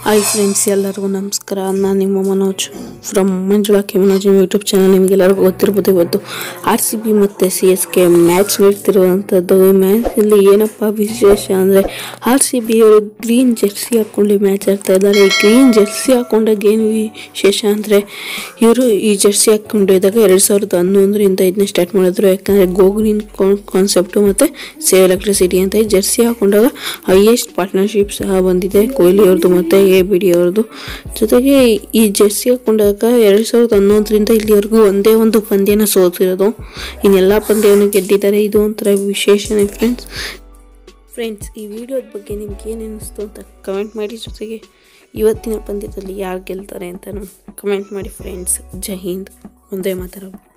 hi friends ಎಲ್ಲರಿಗೂ ನಮಸ್ಕಾರ ನಾನು ನಿಮ್ಮ Manoj from Manjula K Manoj YouTube channel ನಿಮಗೆಲ್ಲರಿಗೂ ಗೊತ್ತಿರ್ಬೋದು ಇವತ್ತು ಆರ್ ಸಿ ಬಿ ಮತ್ತು ಸಿ ಎಸ್ ಕೆ ಮ್ಯಾಚ್ ನಡೀತಿರುವಂಥದ್ದು ಈ ಮ್ಯಾಚಲ್ಲಿ ಏನಪ್ಪ ವಿಶೇಷ ಅಂದರೆ ಆರ್ ಸಿ ಬಿ ಅವರು ಗ್ರೀನ್ ಜೆರ್ಸಿ ಹಾಕ್ಕೊಂಡು ಮ್ಯಾಚ್ ಆಡ್ತಾ ಇದ್ದಾರೆ ಈ ಗ್ರೀನ್ ಜೆರ್ಸಿ ಹಾಕೊಂಡಾಗ ಏನು ವಿಶೇಷ ಅಂದರೆ ಇವರು ಈ ಜೆರ್ಸಿ ಹಾಕ್ಕೊಂಡಿದ್ದಾಗ ಎರಡು ಸಾವಿರದ ಹನ್ನೊಂದರಿಂದ ಇದನ್ನ ಸ್ಟಾರ್ಟ್ ಮಾಡಿದ್ರು ಯಾಕಂದರೆ ಗೋ ಗ್ರೀನ್ ಕಾನ್ಸೆಪ್ಟು ಮತ್ತು ಸೇವ್ ಎಲೆಕ್ಟ್ರಿಸಿಟಿ ಅಂತ ಈ ಜೆರ್ಸಿ ಹಾಕೊಂಡಾಗ ಹೈಯೆಸ್ಟ್ ಪಾರ್ಟ್ನರ್ಶಿಪ್ ಸಹ ಬಂದಿದೆ ಕೊಹ್ಲಿ ಅವ್ರದ್ದು ಮತ್ತು ಎ ಬಿ ಡಿ ಅವ್ರದ್ದು ಜೊತೆಗೆ ಈ ಜೆರ್ಸಿ ಹಾಕೊಂಡಾಗ ಎರಡು ಸಾವಿರದ ಹನ್ನೊಂದರಿಂದ ಇಲ್ಲಿವರೆಗೂ ಒಂದೇ ಒಂದು ಪಂದ್ಯನ ಸೋತಿರೋದು ಇನ್ನೆಲ್ಲ ಪಂದ್ಯವನ್ನು ಗೆದ್ದಿದ್ದಾರೆ ಇದು ಒಂಥರ ವಿಶೇಷನೇ ಫ್ರೆಂಡ್ಸ್ ಫ್ರೆಂಡ್ಸ್ ಈ ವಿಡಿಯೋದ ಬಗ್ಗೆ ನಿಮ್ಗೆ ಏನು ಅನ್ನಿಸ್ತು ಅಂತ ಕಮೆಂಟ್ ಮಾಡಿ ಜೊತೆಗೆ ಇವತ್ತಿನ ಪಂದ್ಯದಲ್ಲಿ ಯಾರು ಗೆಲ್ತಾರೆ ಅಂತಲೂ ಕಮೆಂಟ್ ಮಾಡಿ ಫ್ರೆಂಡ್ಸ್ ಜೈ ಹಿಂದ್ ಒಂದೇ ಮಾತಾಡೋದು